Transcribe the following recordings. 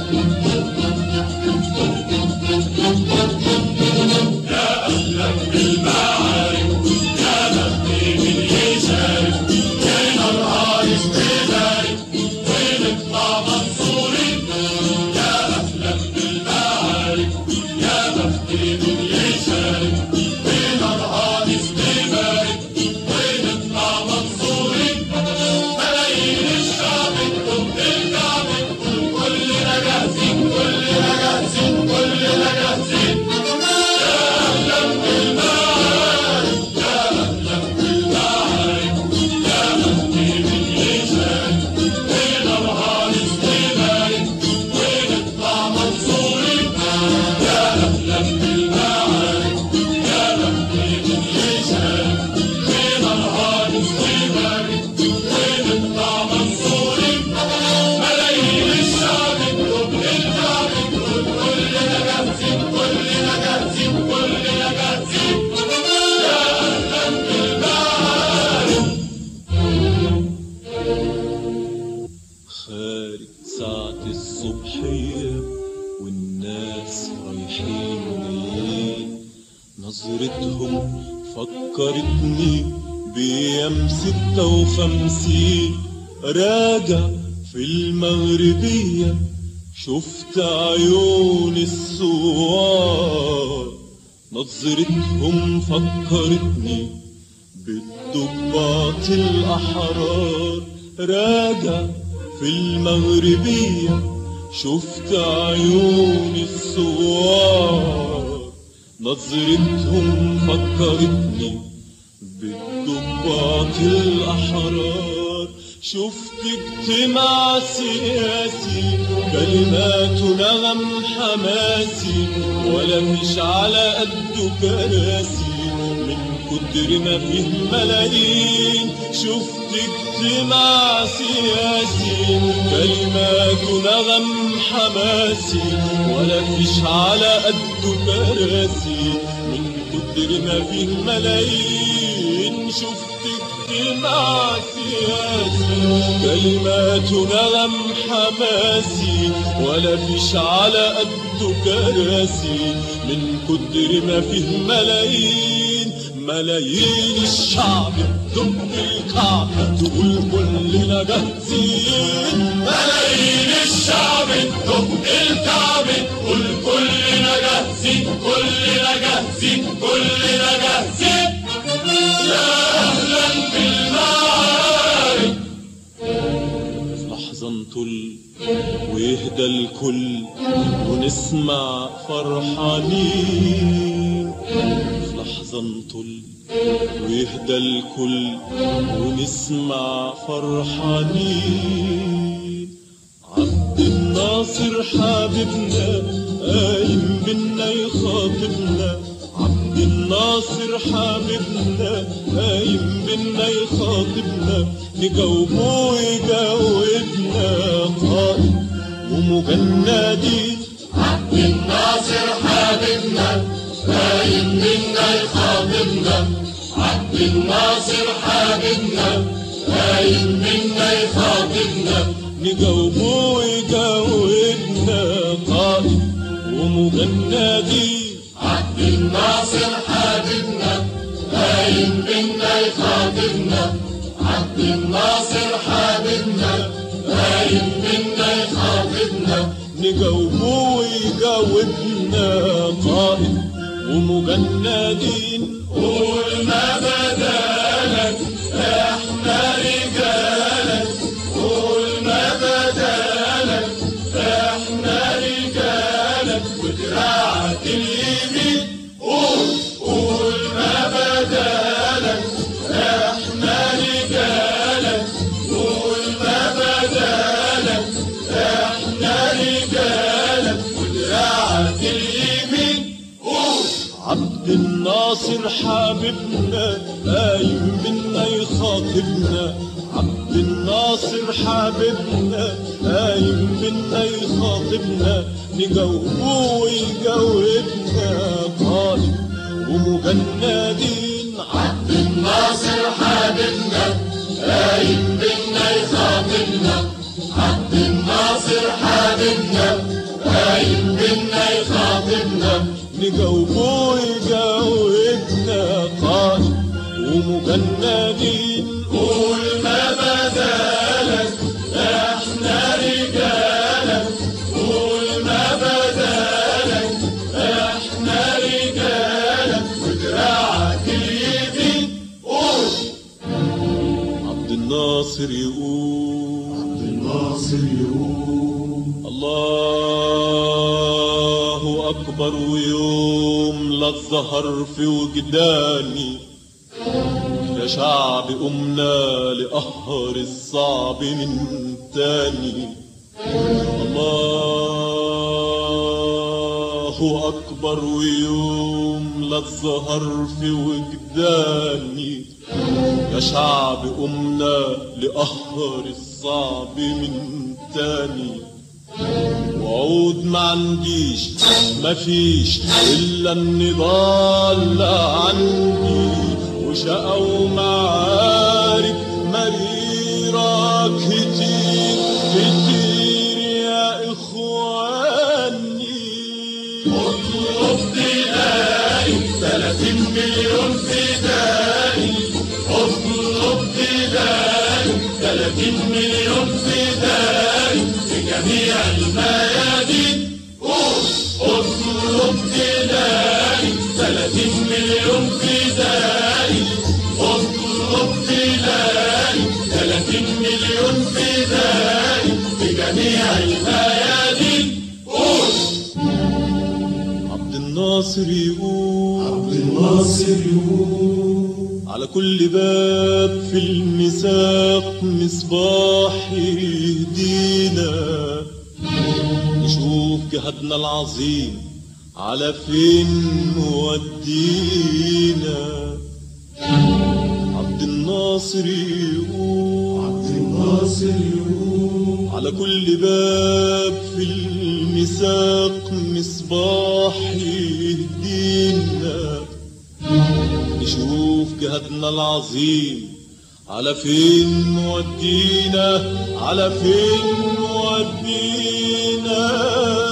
خارج ساعة الصبحية والناس رايحين جايين نظرتهم فكرتني بأيام ستة وخمسين راجع في المغربية شفت عيون الثوار نظرتهم فكرتني بالضباط الأحرار راجع في المغربية شفت عيون الثوار نظرتهم فكرتني بالضباط الأحرار شفت اجتماع سياسي كلمات نغم حماسي ولا مش على قده كراسي من كتر ما فيه ملايين شفت اجتماع سياسي كلمات نغم حماسي ولا فيش على قده كراسي من كتر ما فيه ملايين شفت اجتماع سياسي كلمات نغم حماسي ولا فيش على قده كراسي من كتر ما فيه ملايين ملايين الشعب تدق الكعبة تقول كلنا جاهزين ملايين الشعب تدق الكعبة تقول كلنا جاهزين كلنا جاهزين كلنا جاهزين يا أهلا بالمعارك في لحظة نطل ويهدى الكل ونسمع فرحانين في لحظة نطل ويهدى الكل ونسمع فرحانين عبد الناصر حبيبنا قايم بينا يخاطبنا عبد الناصر حبيبنا قايم بينا يخاطبنا نجاوبه ويجاوبنا قائد ومجندين عبد الناصر حبيبنا قايم منا يخاطبنا عبد الناصر حبيبنا قايم منا يخاطبنا نجاوبه ويجاوبنا قائد ومجندين عبد الناصر حبيبنا قايم منا يخاطبنا عبد الناصر حبيبنا قايم منا يخاطبنا نجاوبه ويجاوبنا قائد ومجندين قول ما بدالك احنا رجالك قول ما بدالك احنا رجالك ودراعك اليمين قول قول ما بدالك احنا رجالك قول ما بدالك احنا رجالك ودراعك اليمين قول عبد الناصر حبيبنا قايم بينا يخاطبنا عبد الناصر حبيبنا قايم بينا يخاطبنا نجاوبه ويجاوبنا قائد ومجندين عبد الناصر حبيبنا قايم بينا يخاطبنا عبد الناصر حبيبنا قايم بينا يخاطبنا نجاوبه يجاوبنا قائد ومجندين قول ما بدالك احنا رجالك قول ما بدالك احنا رجالك ودراعك اليمين قول عبد الناصر يقول الناصر يقول الله أكبر ويوم لا الظهر في وجداني يا شعب قمنا لقهر الصعب من تاني الله أكبر ويوم لا الظهر في وجداني يا شعب قمنا لقهر الصعب من تاني وعود ما عنديش مفيش الا النضال عندي وشقى ومعارك مريرة كتير كتير يا اخواني اطلب تلاقي 30 مليون فدائي اطلب تلاقي 30 مليون فدائي في جميع الميادين قول اطلب تلاقي 30 مليون فدائي اطلب تلاقي 30 مليون فدائي في جميع الميادين قول عبد الناصر يقول الناصر يقول على كل باب في المساق مصباح يهدينا نشوف جهادنا العظيم على فين مودينا عبد الناصر يقول الناصر يقول على كل باب في المساق مصباح يهدينا نشوف جهادنا العظيم على فين مودينا على فين مودينا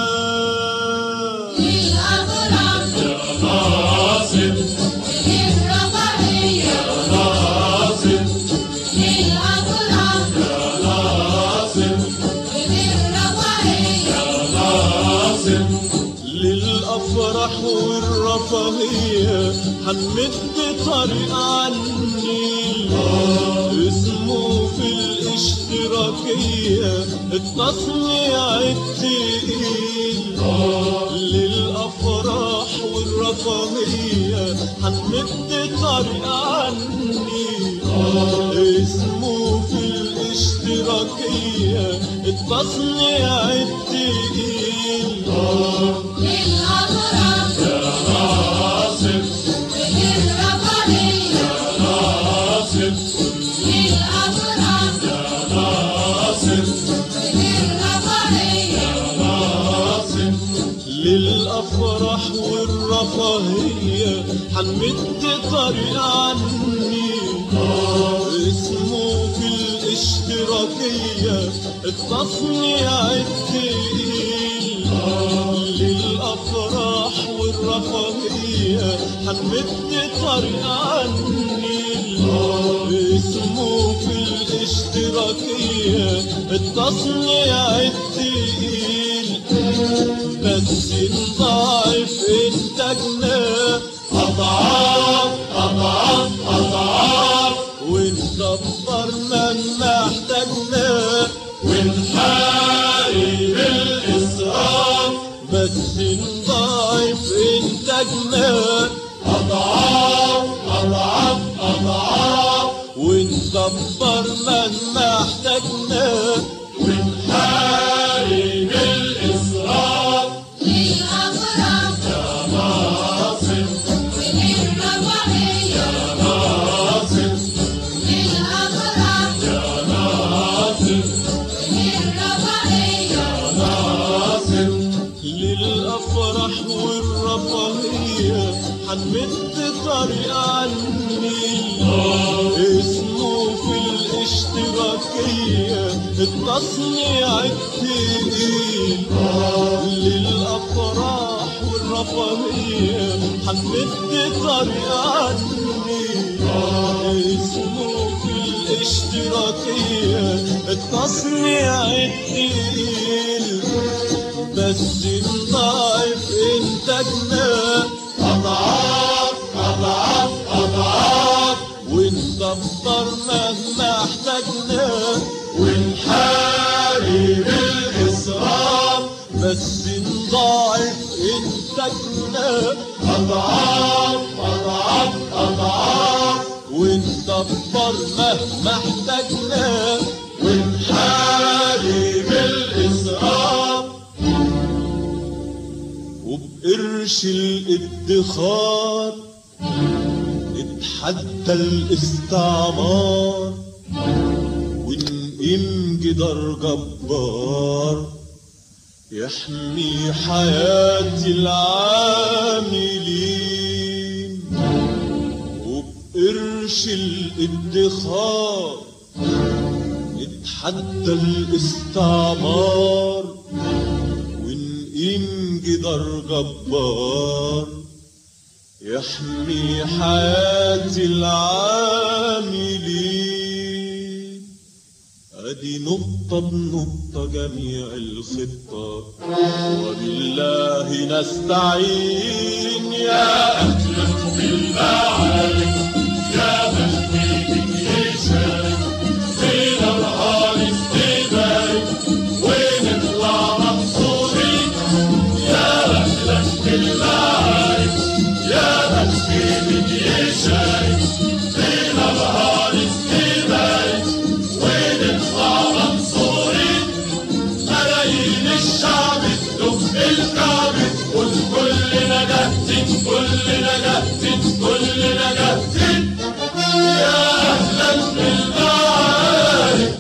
الأغراب ناصر الرفاهية ناصر الأغراب ناصر الرفاهية ناصر للأفراح والرفاهية هنمد طريق عني اسمه في الاشتراكية التصنيع التقيل للأفراح والرفاهية هنمد طريق عني اسمه في الاشتراكية التصنيع التقيل الأغراب ناصر الرفاهية ناصر الأغراب ناصر الرفاهية ناصر للأفراح والرفاهية هنمد طريق عني اسمه في الاشتراكية التصنيع التقيل للأفراح والرفاهية هنمد طريق عني اسمه في الاشتراكية التصنيع التقيل بس نضاعف انتاجنا أضعاف أضعاف أضعاف وندبر من محتاجنا ونحارب الإسراف بس نضاعف انتاجنا أضعاف أضعاف أضعاف وندبر من محتاجنا ونحارب الإسراف الأغراب ناصر الرفاهية ناصر الأغراب ناصر الرفاهية ناصر للأفراح والرفاهية هنمد طريق عني اسمه في الاشتراكية التصنيع التقيل للأفراح حملت طريق عني اسمه في الاشتراكية التصنيع التقيل بس نضاعف انتاجنا أضعاف أضعاف أضعاف وندبر مهما احتاجنا ونحارب الإسراف بس نضاعف انتاجنا أضعاف أضعاف أضعاف وندبر مهما احتاجنا ونحارب الإسراف وبقرش الادخار نتحدى الاستعمار ونقيم جدار جبار يحمي حياة العاملين وبقرش الادخار نتحدى الاستعمار ونقيم جدار جبار يحمي حياة العاملين ادي نقطة بنقطة جميع الخطة وبالله نستعين يا أهلا بالمعارك يا مهدي يشارك فينا نهار استبارك ونطلع منصورين يا أهلا بالمعارك يا مهدي يشارك فينا نهار استبارك ونطلع منصورين ملايين الشعب تدق الكعب قل كلنا جاهزين كلنا جاهزين كلنا جاهزين يا اهلا بالمعارك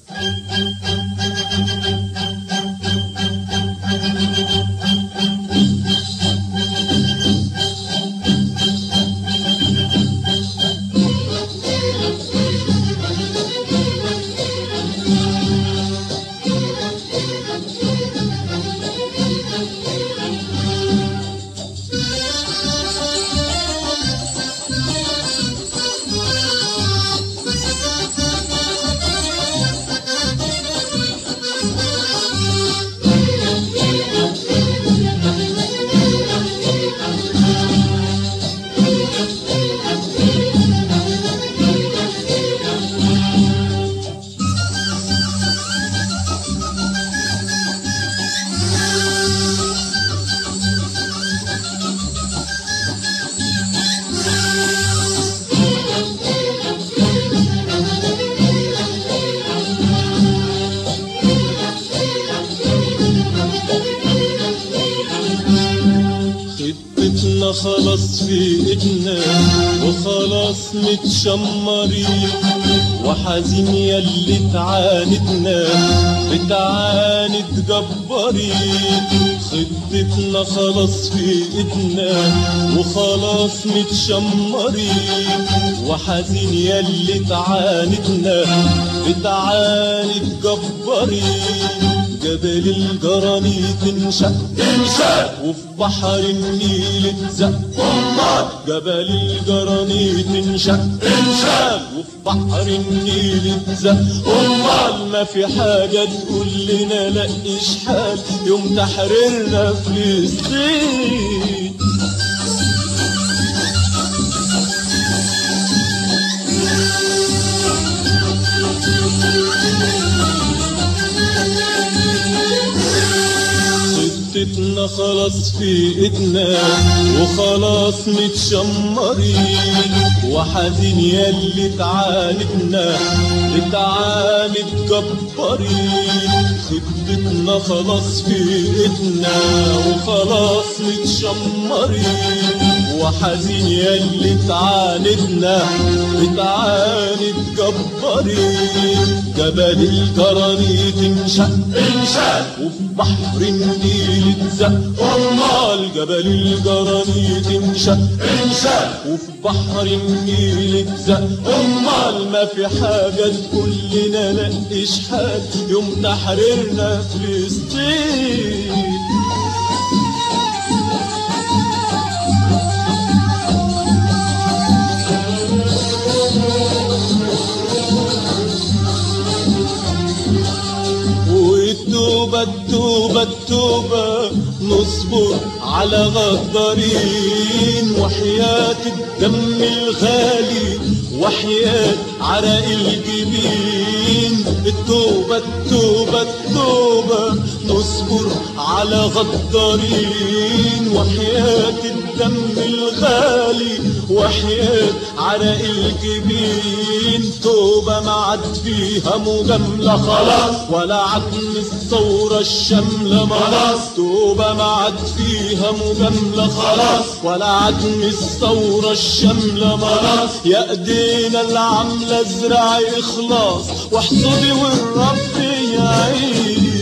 خطتنا خلاص في ايدنا وخلاص متشمرين وحزين ياللي تعاندنا بتعاند جبارين خطتنا خلاص في ايدنا وخلاص متشمرين وحزين ياللي تعاندنا بتعاند جبارين جبل الجرانيت انشق انشاء وفي بحر النيل اتزق والله جبل الجرانيت انشق انشاء وفي بحر النيل اتزق امال ما في حاجة تقول لنا لا اشحال يوم تحريرنا فلسطين خطتنا خلاص في ايدنا وخلاص متشمرين وحزين ياللي تعاندنا بتعاند جبارين خطتنا خلاص في ايدنا وخلاص متشمرين وحزين ياللي تعاندنا بتعاند جبارين جبل الجرانيت انشق انشاء وفي بحر النيل اتزق امال جبل الجرانيت انشق انشاء وفي بحر النيل اتزق امال ما في حاجه تقول لنا لا اشحال يوم تحريرنا فلسطين التوبة نصبر على غدارين وحياة الدم الغالي وحياة عرق الجبين التوبة التوبة التوبة نصبر على غدارين وحياة الدم الغالي وحياة عرق الجبين توبة ما عاد فيها مجاملة خلاص ولا عدم الثورة الشاملة خلاص توبة ما عاد فيها مجاملة خلاص ولا عدم الثورة الشاملة خلاص يا ايدينا العاملة ازرع اخلاص واحصدي والرب يعين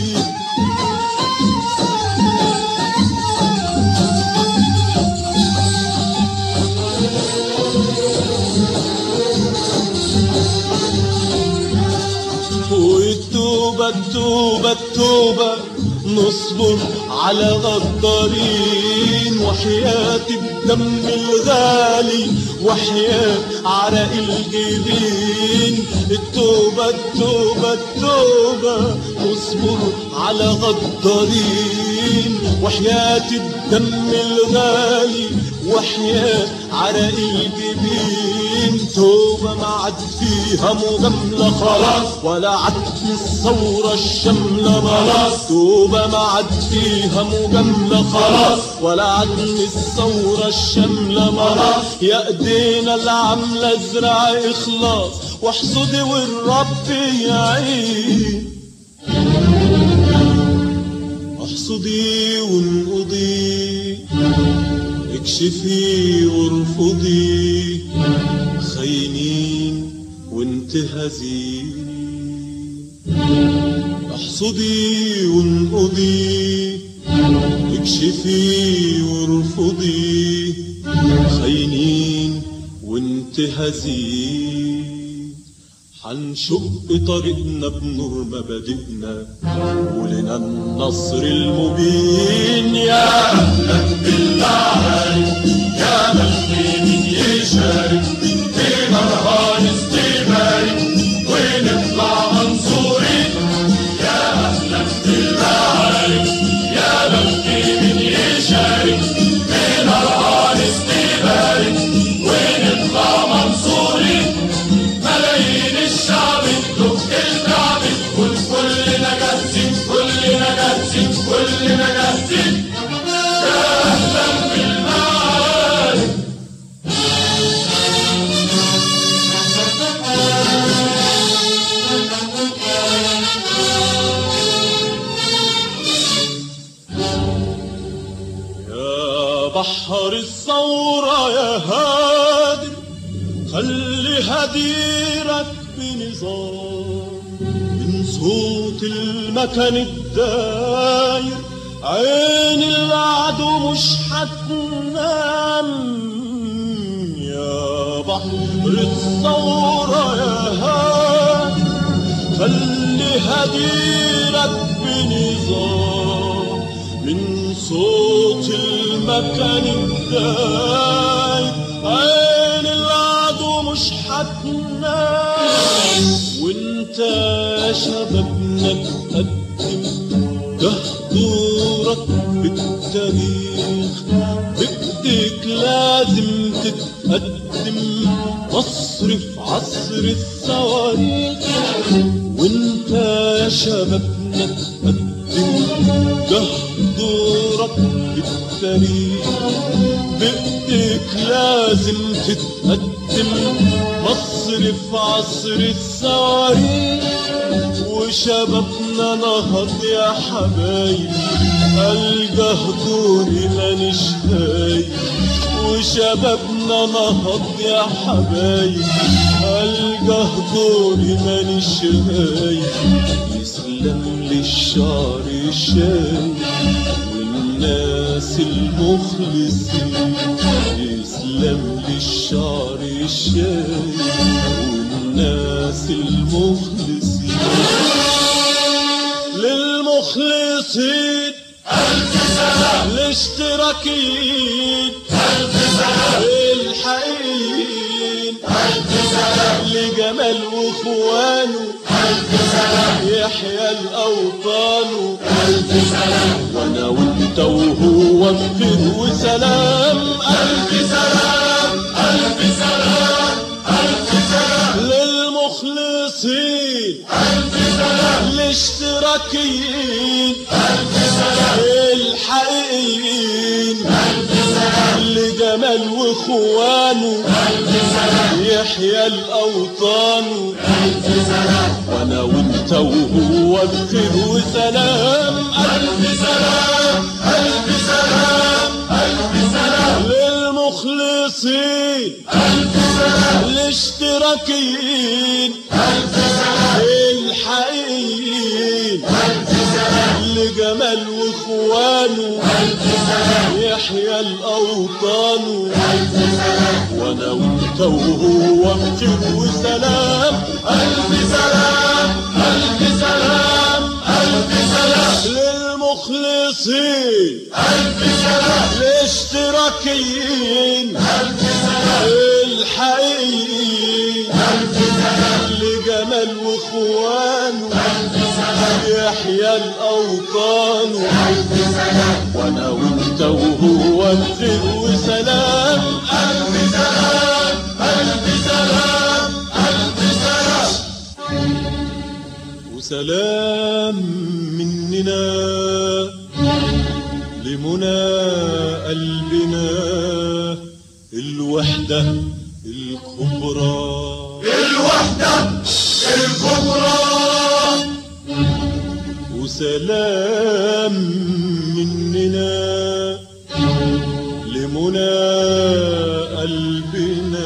والتوبة التوبة التوبة نصبر على غدارين وحياة الدم الغالي وحياة عرق الجبين التوبة التوبة التوبة نصبر على غدارين وحياة الدم الغالي وحياة عرق الجبين توبة ما عاد فيها مجاملة خلاص ولا عاد الثورة الشاملة خلاص توبة ما عاد فيها مجاملة خلاص ولا عاد الثورة الشاملة خلاص يا ايدينا العاملة ازرع اخلاص واحصدي والرب يعين احصدي وانقضي اكشفي وارفضي خاينين وانتهزي احصدي وانقضي اكشفي وارفضي خاينين وانتهزي حنشق طريقنا بنور مبادئنا ولنا النصر المبين يا يا مين يشارك في مهرجان استبارك ونطلع منصورين يا أهلا بالمعارك يا مين يشارك في مهرجان استبارك ونطلع منصورين ملايين الشعب تدق الكعب تقول كلنا جاهزين كلنا جاهزين كلنا جاهزين يا أهلا بالمعارك يا بحر الثورة يا هادر خلي هديرك بنظام من صوت المكان الداير عين العدو مش هتنام يا بحر الثورة يا هادر خلي هديرك بنظام من صوت المكان الدايب عين العدو مش هتنام وانت يا شبابنا تقدم دهدورك بالتاريخ بإيديك لازم تتقدم مصر في عصر الصواريخ وانت يا شبابنا تقدم دهدورك بالتاريخ بإيديك لازم تتقدم مصر في عصر الصواريخ وشبابنا نهض يا حبايب الجهدوري مانيش هايب وشبابنا نهض يا حبايب الجهدوري مانيش هايب يسلم للشعر الشايب والناس المخلصين يسلم للشعر الشايب والناس المخلصين للمخلصين الاشتراكيين الحقيقيين لجمال واخوانه يحيى الاوطان ألف سلام وانا وانت وهو بخير وسلام ألف سلام ألف سلام ألف سلام للمخلصين ألف سلام الاشتراكيين ألف سلام الحقيقيين ألف سلام لجمال واخوانه ألف سلام يحيى الاوطان ألف سلام وانا وانت وهو بخير وسلام ألف سلام ألف سلام ألف سلام للمخلصين ألف سلام الاشتراكيين ألف سلام الحقيقيين ألف سلام لجمال واخوانه ألف سلام يحيى الاوطان ألف سلام وانا وانت وهو بخير وسلام ألف سلام ألف سلام ألف سلام للمخلصين ألف سلام الاشتراكيين ألف سلام الحقيقيين ألف سلام لجمال واخوانه ألف سلام يحيى الاوطان ألف سلام وانا وانت وهو بخير وسلام ألف سلام ألف سلام ألف سلام وسلام مننا لمنى قلبنا الوحدة الكبرى الوحدة الكبرى وسلام مننا لمنى قلبنا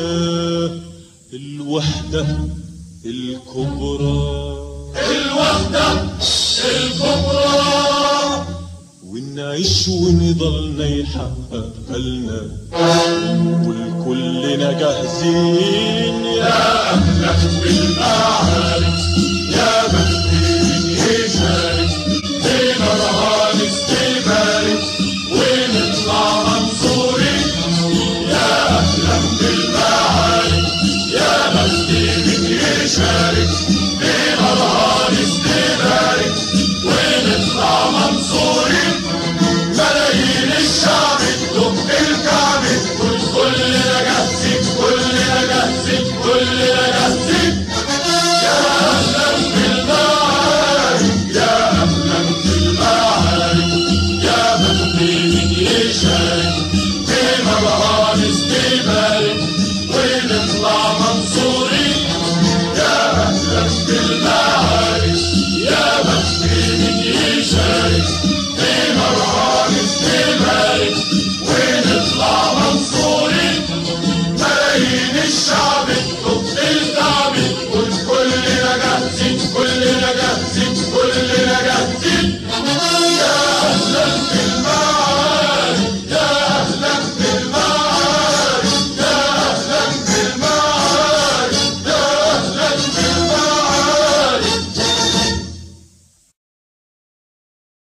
الوحدة الكبرى الوحدة الكبرى ونعيش ونضلنا يحقق لنا والكلنا جاهزين يا أهلا بالمعارك